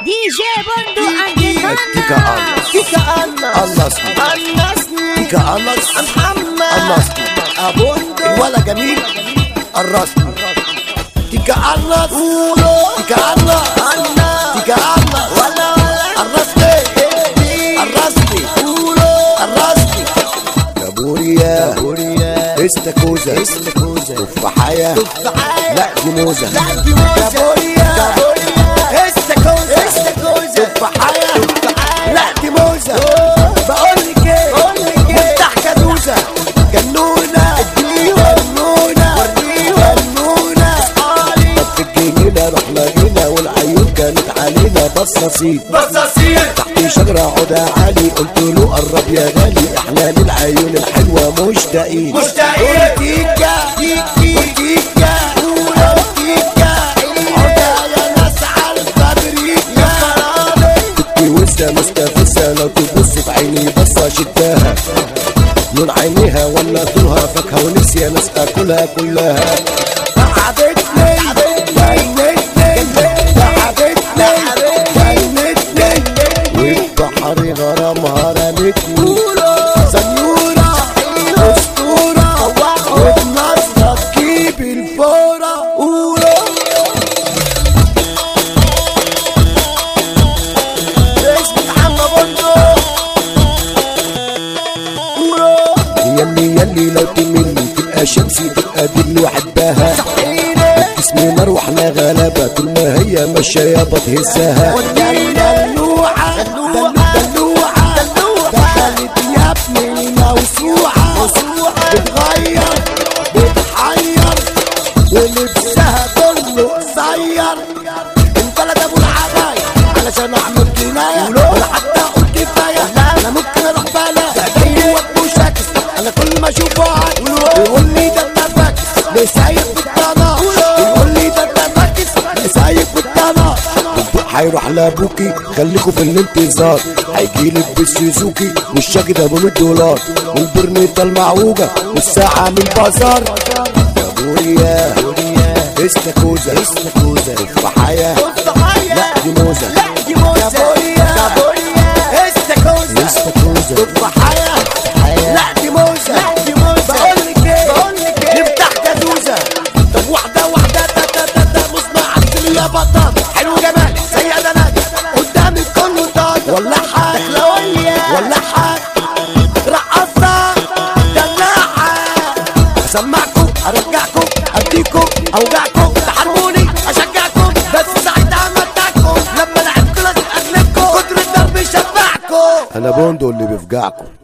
دي جي بندو عند تيكا أنس تيكا أنس أنسني أنسني تيكا أنس محمد أنسني أبوندو الولا جميل الرسمي تيكا أنس تيكا أنس أنا تيكا أنس ولا ولا الرسمي الرسمي الرسمي كابوريا بوريا استاكوزا استاكوزا تفاحية تفاحية لا دي موزة لا دي موزة كابوريا كابوريا استاكوزا استاكوزا تفاحية تفاحية لا دي موزة بقول لك ايه بقول لك ايه مفتاح كدوزة جنونة جنونة جنونة طب في الجنينة رحنا جينا والعيون كانت علينا بصاصين بصاصير تحت شجرة عدا عالي قلت له قرب يا غالي احنا للعيون الحلوة مشتاقين مشتاقين. تيكا تيكا تيكا عدا يا ناس على الفابريكا كنتي وسه مستفزة لو تبص في عيني بصة شداها لون عينيها ولا طولها فاكهة ونسي ناس اكلها كلها تعبتني جنتني تعبتني جنتني والبحر غرامها رمتني سنورة اسطورة وبنظرة تجيب الفورة قولوا اسمك محمد بندو يلي يلي لو تملي تبقى شمسي تبقى دي اللي وحدها اسمي مروح لا غلبة طول ما هي ماشية بتهزها دلوعة دلوعة دخلت يا ابني موسوعة بتغير بتحير ولبسها كله قصير انطلت ابو العباية علشان اعمل كناية ولا حتى اقول كفاية انا ممكن اروح بلا هو مشاكس انا كل ما اشوفه عاد يقول لي ده انت فاكس ليه سايق بالطنا يقول لي ده انت فاكس ليه سايق بالطنا هيروح لابوكي خليكوا في الانتظار هيجيلك بالسوزوكي والشاكي ده ب 100 دولار والبرنيطة المعوجة والساعة من البازار يا بوريا استاكوزا استاكوزا تفاحية تفاحية لا دي موزة لا دي موزة كابوريا. كابوريا استاكوزا استاكوزا تفاحية لا دي موزة لا دي موزة بقول لك ايه بقول لك ايه نفتح جدوزة طب واحدة واحدة تا تا تا تا مصنع عسل يا بطاطا حلو جمال زي ادنات قدامي كله طاطا ولا حاج لوليا ولا حاج رقصة دلاعة اسمعكم ارجعكم اديكم اوجعكم تحاربوني اشجعكم بس ساعتها امتعكم لما لعبت لازم اغلبكم كتر الضرب يشبعكم انا بوندو اللي بيفجعكم